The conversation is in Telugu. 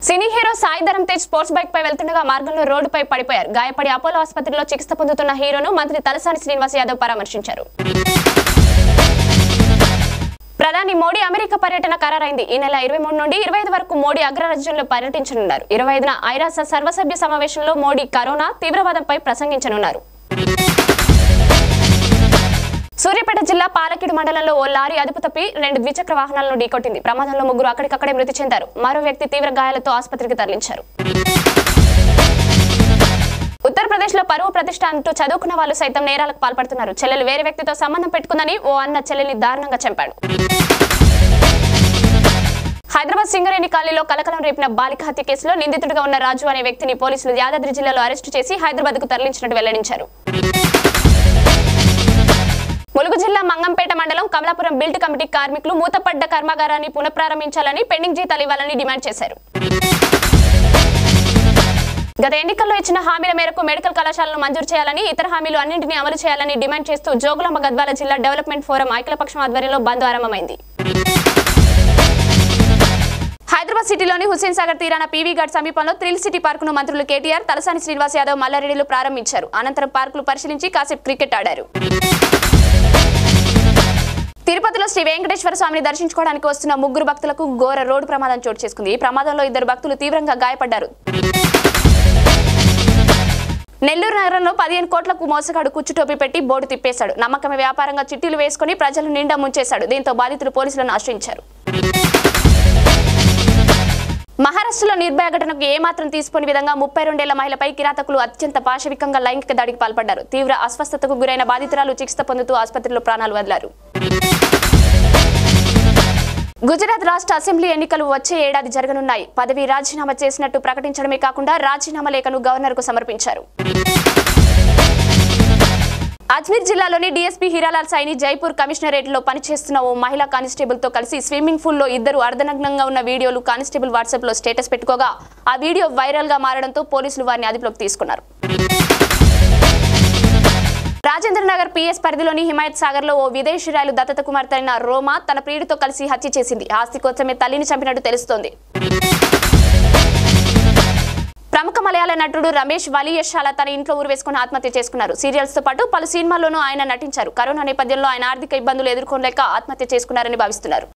సినీ hero Sai Dharam Tej sports bike పై వెళ్తుండగా మార్గంలో రోడ్డుపై పడిపోయారు గాయపడి అపోలో ఆసుపత్రిలో చికిత్స పొందుతున్న హీరోను మంత్రి తలసాని శ్రీనివాస్ యాదవ్ పరామర్శించారు ప్రధాని మోడీ అమెరికా పర్యటన ఖరారైంది ఈ నెల ఇరవై మూడు నుండి ఇరవై ఐదు వరకు మోడీ అగ్రరాజ్యంలో పర్యటించనున్నారు ఇరవై ఐదున ఐరాస సర్వసభ్య సమావేశంలో మోడీ కరోనా తీవ్రవాదంపై ప్రసంగించనున్నారు సూర్యాపేట జిల్లా పాలకిడు మండలంలో ఓ లారీ అదుపు తప్పి రెండు ద్విచక్ర వాహనాలను ఢీకొట్టింది ప్రమాదంలో ముగ్గురు అక్కడికక్కడే మృతి చెందారు మరో వ్యక్తి తీవ్ర గాయాలతో ఆసుపత్రికి తరలించారు ఉత్తరప్రదేశ్ లో పరువు ప్రతిష్ట అంటూ చదువుకున్న వాళ్ళు సైతం నేరాలకు పాల్పడుతున్నారు చెల్లెలు వేరే వ్యక్తితో సంబంధం పెట్టుకుందని ఓ అన్న చెల్లెల్ని దారుణంగా చంపాడు హైదరాబాద్ సింగరేణి కాలనీలో కలకలం రేపిన బాలిక హత్య కేసులో నిందితుడిగా ఉన్న రాజు అనే వ్యక్తిని పోలీసులు యాదాద్రి జిల్లాలో అరెస్టు చేసి హైదరాబాద్ కు తరలించినట్టు వెల్లడించారు ములుగు జిల్లా మంగంపేట మండలం కమలాపురం బిల్డ్ కమిటీ కార్మికులు మూతపడ్డ కర్మాగారాన్ని పునఃప్రారంభించాలని పెండింగ్ జీతాలు ఇవ్వాలని డిమాండ్ చేశారు గత ఎన్నికల్లో ఇచ్చిన హామీల మేరకు మెడికల్ కళాశాలను మంజూరు చేయాలని ఇతర హామీలు అన్నింటినీ అమలు చేయాలని డిమాండ్ చేస్తూ జోగులాంబ గద్వాల జిల్లా డెవలప్మెంట్ ఫోరం ఐక్యపక్షం ఆధ్వర్యంలో బంద్ ఆరంభమైంది హైదరాబాద్ సిటీలోని హుస్సేన్ సాగర్ తీరాన పీవీ గఢ్ సమీపంలో థ్రిల్ సిటీ పార్కును మంత్రులు కేటీఆర్ తలసాని శ్రీనివాస్ యాదవ్ మల్లారెడ్డిలు ప్రారంభించారు అనంతరం పార్కులు పరిశీలించి కాసేపు క్రికెట్ ఆడారు తిరుపతిలో శ్రీ వెంకటేశ్వర స్వామిని దర్శించుకోవడానికి వస్తున్న ముగ్గురు భక్తులకు ఘోర రోడ్డు ప్రమాదం చోటు చేసుకుంది ఈ ప్రమాదంలో ఇద్దరు భక్తులు తీవ్రంగా గాయపడ్డారు నెల్లూరు నగరంలో పదిహేను కోట్లకు మోసగాడు కుచ్చుటోపి పెట్టి బోర్డు తిప్పేశాడు నమ్మకమే వ్యాపారంగా చిట్టీలు వేసుకుని ప్రజలు నిండా ముంచేశాడు దీంతో బాధితులు పోలీసులను ఆశ్రయించారు మహారాష్ట్రలో నిర్భయ ఘటనకు ఏమాత్రం తీసుకోని విధంగా ముప్పై రెండేళ్ల మహిళపై కిరాతకులు అత్యంత పాశవికంగా లైంగిక దాడికి పాల్పడ్డారు తీవ్ర అస్వస్థతకు గురైన బాధితురాలు చికిత్స పొందుతూ ఆసుపత్రిలో ప్రాణాలు వదిలారు గుజరాత్ రాష్ట్ర అసెంబ్లీ ఎన్నికలు వచ్చే ఏడాది జరగనున్నాయి పదవి రాజీనామా చేసినట్టు ప్రకటించడమే కాకుండా రాజీనామా లేఖను గవర్నర్కు సమర్పించారు అజ్మీర్ జిల్లాలోని డీఎస్పీ హీరాలాల్ సైని జైపూర్ కమిషనరేట్లో పనిచేస్తున్న ఓ మహిళా కానిస్టేబుల్ తో కలిసి స్విమ్మింగ్ పూల్ లో ఇద్దరు అర్ధనగ్నంగా ఉన్న వీడియోలు కానిస్టేబుల్ వాట్సాప్ లో స్టేటస్ పెట్టుకోగా ఆ వీడియో వైరల్ గా మారడంతో పోలీసులు వారిని అదుపులోకి తీసుకున్నారు రాజేంద్ర నగర్ పిఎస్ పరిధిలోని హిమాయత్ సాగర్ లో ఓ విదేశీరాయలు దత్తత కుమార్తె అయిన రోమా తన ప్రియుడితో కలిసి హత్య చేసింది ఆస్తి కోసమే తల్లిని చంపినట్టు తెలుస్తోంది ప్రముఖ మలయాళ నటుడు రమేష్ వలియశాల తన ఇంట్లో ఊరు వేసుకుని ఆత్మహత్య చేసుకున్నారు సీరియల్స్ తో పాటు పలు సినిమాల్లోనూ ఆయన నటించారు కరోనా నేపథ్యంలో ఆయన ఆర్థిక ఇబ్బందులు ఎదుర్కోలేక ఆత్మహత్య చేసుకున్నారని భావిస్తున్నారు